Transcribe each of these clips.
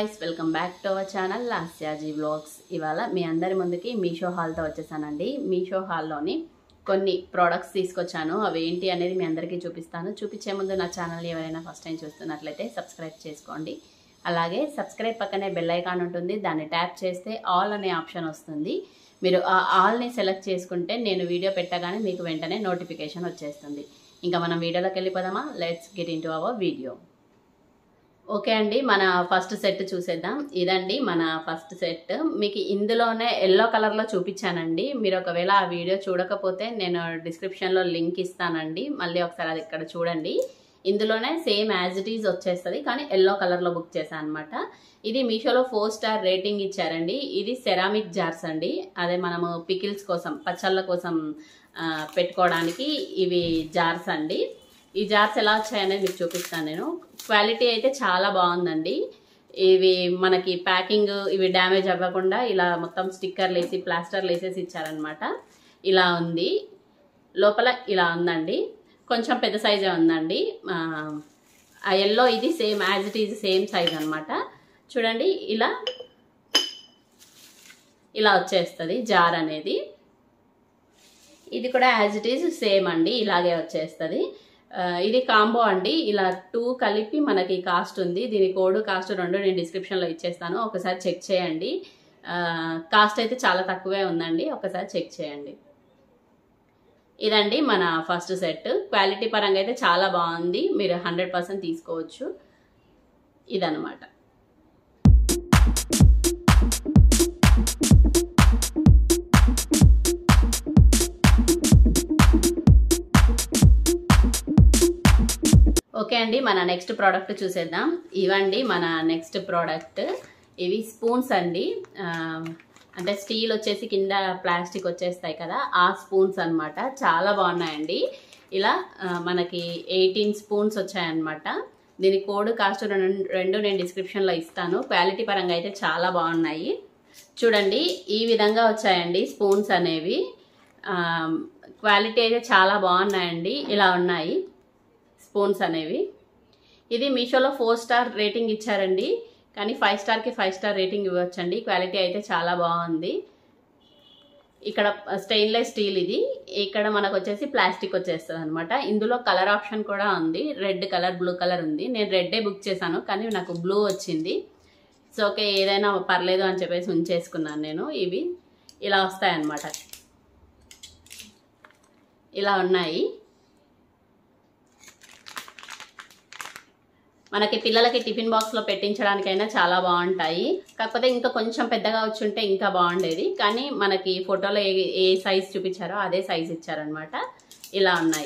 guys welcome back to our channel Lasyaji vlogs ఇవాళ మీ అందరి ముందుకి మీషో హాల్తో వచ్చేసానండి మీషో హాల్లోని కొన్ని ప్రోడక్ట్స్ తీసుకొచ్చాను అవి ఏంటి అనేది మీ అందరికీ చూపిస్తాను చూపించే ముందు నా ఛానల్ ఎవరైనా ఫస్ట్ టైం చూస్తున్నట్లయితే సబ్స్క్రైబ్ చేసుకోండి అలాగే సబ్స్క్రైబ్ పక్కనే బెల్ ఐకాన్ ఉంటుంది దాన్ని ట్యాప్ చేస్తే ఆల్ అనే ఆప్షన్ వస్తుంది మీరు ఆ ఆల్ని సెలెక్ట్ చేసుకుంటే నేను వీడియో పెట్టగానే మీకు వెంటనే నోటిఫికేషన్ వచ్చేస్తుంది ఇంకా మనం వీడియోలోకి వెళ్ళిపోదామా let's get into our video okay అండి మన ఫస్ట్ సెట్ చూసేద్దాం ఇదండి మన ఫస్ట్ సెట్ మీకు ఇందులోనే ఎల్లో కలర్లో చూపించానండి మీరు ఒకవేళ ఆ వీడియో చూడకపోతే నేను డిస్క్రిప్షన్లో లింక్ ఇస్తానండి మళ్ళీ ఒకసారి అది ఇక్కడ చూడండి ఇందులోనే సేమ్ యాజ్ ఇట్ ఈజ్ వచ్చేస్తుంది కానీ ఎల్లో కలర్లో బుక్ చేశాను అనమాట ఇది మీషోలో ఫోర్ స్టార్ రేటింగ్ ఇచ్చారండి ఇది సెరామిక్ జార్స్ అండి అదే మనము పికిల్స్ కోసం పచ్చళ్ళ కోసం ఆ, పెట్టుకోవడానికి ఇవి జార్స్ అండి ఈ జార్స్ ఎలా వచ్చాయనేది మీకు చూపిస్తాను నేను క్వాలిటీ అయితే చాలా బాగుందండి ఇవి మనకి ప్యాకింగ్ ఇవి డ్యామేజ్ అవ్వకుండా ఇలా మొత్తం స్టిక్కర్లు వేసి ప్లాస్టర్లు వేసేసి ఇచ్చారనమాట ఇలా ఉంది లోపల ఇలా ఉందండి కొంచెం పెద్ద సైజే ఉందండి ఆ, ఆ ఎల్లో ఇది same as it is same size అనమాట చూడండి ఇలా ఇలా వచ్చేస్తుంది జార్ అనేది ఇది కూడా యాజ్ ఇట్ ఈజ్ సేమ్ అండి ఇలాగే వచ్చేస్తుంది ఆ, ఇది కాంబో అండి ఇలా టూ కలిపి మనకి కాస్ట్ ఉంది దీని కోడ్ కాస్ట్ రెండు నేను డిస్క్రిప్షన్లో ఇచ్చేస్తాను ఒకసారి చెక్ చేయండి ఆ, కాస్ట్ అయితే చాలా తక్కువే ఉందండి ఒకసారి చెక్ చేయండి ఇదండి మన ఫస్ట్ సెట్ క్వాలిటీ పరంగా అయితే చాలా బాగుంది మీరు హండ్రెడ్ పర్సెంట్ తీసుకోవచ్చు ఇదనమాట ఓకే అండి మన నెక్స్ట్ ప్రోడక్ట్ చూసేద్దాం ఇవండి మన నెక్స్ట్ ప్రోడక్ట్ ఇవి స్పూన్స్ అండి ఆ, అంటే స్టీల్ వచ్చేసి కింద ప్లాస్టిక్ వచ్చేస్తాయి కదా ఆ స్పూన్స్ అన్నమాట చాలా బాగున్నాయండి ఇలా ఆ, మనకి ఎయిటీన్ స్పూన్స్ వచ్చాయన్నమాట దీని కోడ్ కాస్ట్ రెండు రెండు నేను డిస్క్రిప్షన్లో ఇస్తాను క్వాలిటీ పరంగా అయితే చాలా బాగున్నాయి చూడండి ఈ విధంగా వచ్చాయండి స్పూన్స్ అనేవి ఆ, క్వాలిటీ అయితే చాలా బాగున్నాయండి ఇలా ఉన్నాయి స్పూన్స్ అనేవి ఇది మీషోలో ఫోర్ స్టార్ రేటింగ్ ఇచ్చారండి కానీ ఫైవ్ స్టార్కి ఫైవ్ స్టార్ రేటింగ్ ఇవ్వచ్చండి క్వాలిటీ అయితే చాలా బాగుంది ఇక్కడ స్టెయిన్లెస్ స్టీల్ ఇది ఇక్కడ మనకు వచ్చేసి ప్లాస్టిక్ వచ్చేస్తుంది అనమాట ఇందులో కలర్ ఆప్షన్ కూడా ఉంది రెడ్ కలర్ బ్లూ కలర్ ఉంది నేను రెడ్డే బుక్ చేశాను కానీ నాకు బ్లూ వచ్చింది సో ఓకే ఏదైనా పర్లేదు అని చెప్పేసి ఉంచేసుకున్నాను నేను ఇవి ఇలా వస్తాయన్నమాట ఇలా ఉన్నాయి మనకి పిల్లలకి టిఫిన్ బాక్స్లో పెట్టించడానికైనా చాలా బాగుంటాయి కాకపోతే ఇంకా కొంచెం పెద్దగా వచ్చి ఉంటే ఇంకా బాగుండేది కానీ మనకి ఫోటోలో ఏ ఏ సైజ్ చూపించారో అదే సైజ్ ఇచ్చారనమాట ఇలా ఉన్నాయి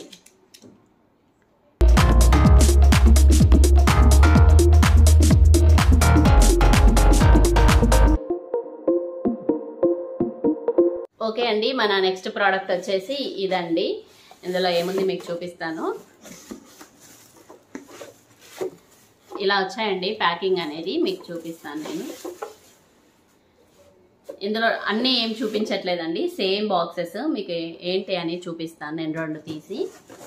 ఓకే అండి మన నెక్స్ట్ ప్రోడక్ట్ వచ్చేసి ఇదండి ఇందులో ఏముంది మీకు చూపిస్తాను ఇలా వచ్చాయండి ప్యాకింగ్ అనేది మీకు చూపిస్తాను నేను ఇందులో అన్నీ ఏం చూపించట్లేదండి సేమ్ బాక్సెస్ మీకు ఏంటి అని చూపిస్తాను నేను రెండు తీసి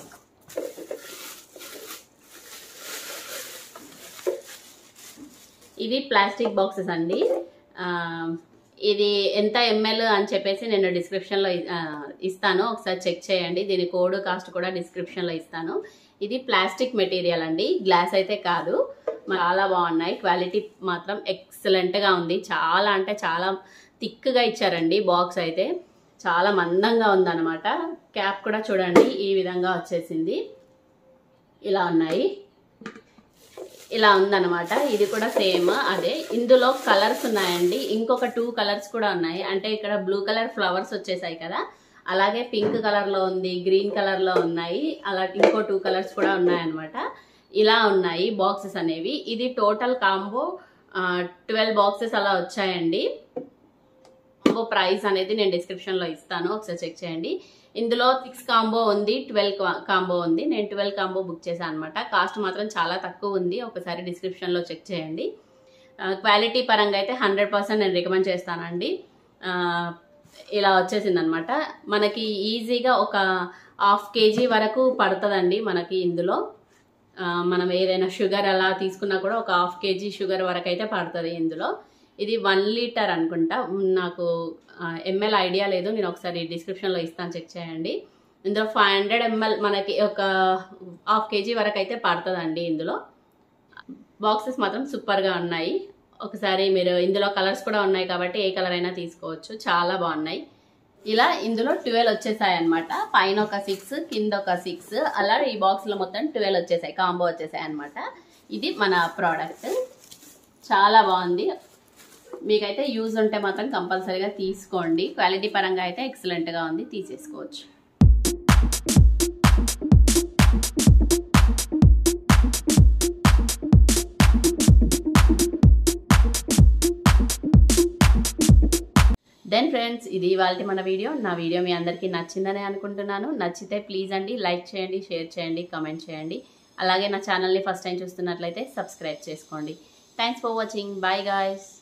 ఇవి ప్లాస్టిక్ బాక్సెస్ అండి ఆ, ఇది ఎంత ఎంఎల్ అని చెప్పేసి నేను డిస్క్రిప్షన్లో ఆ, ఇస్తాను ఒకసారి చెక్ చేయండి దీని కోడ్ కాస్ట్ కూడా డిస్క్రిప్షన్లో ఇస్తాను ఇది ప్లాస్టిక్ మెటీరియల్ అండి గ్లాస్ అయితే కాదు చాలా బాగున్నాయి క్వాలిటీ మాత్రం ఎక్సలెంట్గా ఉంది చాలా అంటే చాలా థిక్గా ఇచ్చారండి బాక్స్ అయితే చాలా మందంగా ఉందన్నమాట క్యాప్ కూడా చూడండి ఈ విధంగా వచ్చేసింది ఇలా ఉన్నాయి ఇలా ఉందన్నమాట ఇది కూడా సేమ్ అదే ఇందులో కలర్స్ ఉన్నాయండి ఇంకొక టూ కలర్స్ కూడా ఉన్నాయి అంటే ఇక్కడ బ్లూ కలర్ ఫ్లవర్స్ వచ్చేసాయి కదా అలాగే పింక్ కలర్ లో ఉంది గ్రీన్ కలర్ లో ఉన్నాయి అలా ఇంకో టూ కలర్స్ కూడా ఉన్నాయన్నమాట ఇలా ఉన్నాయి బాక్సెస్ అనేవి ఇది టోటల్ కాంబో ట్వెల్వ్ బాక్సెస్ అలా వచ్చాయండి కాంబో ప్రైస్ అనేది నేను డిస్క్రిప్షన్ లో ఇస్తాను ఒకసారి చెక్ చేయండి ఇందులో సిక్స్ కాంబో ఉంది ట్వెల్వ్ కాంబో ఉంది నేను ట్వెల్వ్ కాంబో బుక్ చేశాను అనమాట కాస్ట్ మాత్రం చాలా తక్కువ ఉంది ఒకసారి డిస్క్రిప్షన్ లో చెక్ చేయండి క్వాలిటీ పరంగా అయితే హండ్రెడ్ పర్సెంట్ నేను రికమెండ్ చేస్తానండి ఆ, ఇలా వచ్చేసింది అనమాట మనకి ఈజీగా ఒక హాఫ్ కేజీ వరకు పడుతుందండి మనకి ఇందులో ఆ, మనం ఏదైనా షుగర్ అలా తీసుకున్నా కూడా ఒక హాఫ్ కేజీ షుగర్ వరకు అయితే పడుతుంది ఇందులో ఇది వన్ లీటర్ అనుకుంటా ఉమ్, నాకు ఎంఎల్ ఐడియా లేదు నేను ఒకసారి డిస్క్రిప్షన్లో ఇస్తాను చెక్ చేయండి ఇందులో ఫైవ్ హండ్రెడ్ ఎంఎల్ మనకి ఒక హాఫ్ కేజీ వరకు అయితే పడుతుందండి ఇందులో బాక్సెస్ మాత్రం సూపర్గా ఉన్నాయి ఒకసారి మీరు ఇందులో కలర్స్ కూడా ఉన్నాయి కాబట్టి ఏ కలర్ అయినా తీసుకోవచ్చు చాలా బాగున్నాయి ఇలా ఇందులో ట్వెల్వ్ వచ్చేసాయి అనమాట పైన ఒక సిక్స్ కింద ఒక సిక్స్ అలా ఈ బాక్స్లో మొత్తం ట్వెల్వ్ వచ్చేసాయి కాంబో వచ్చేసాయి అనమాట ఇది మన ప్రోడక్ట్ చాలా బాగుంది మీకైతే యూజ్ ఉంటే మాత్రం కంపల్సరీగా తీసుకోండి క్వాలిటీ పరంగా అయితే ఎక్సలెంట్గా ఉంది తీసేసుకోవచ్చు దెన్ ఫ్రెండ్స్ ఇది ఇవాళ మన వీడియో నా వీడియో మీ అందరికీ నచ్చిందని అనుకుంటున్నాను నచ్చితే ప్లీజ్ అండి లైక్ చేయండి షేర్ చేయండి కమెంట్ చేయండి అలాగే నా ఛానల్ని ఫస్ట్ టైం చూస్తున్నట్లయితే సబ్స్క్రైబ్ చేసుకోండి thanks for watching bye guys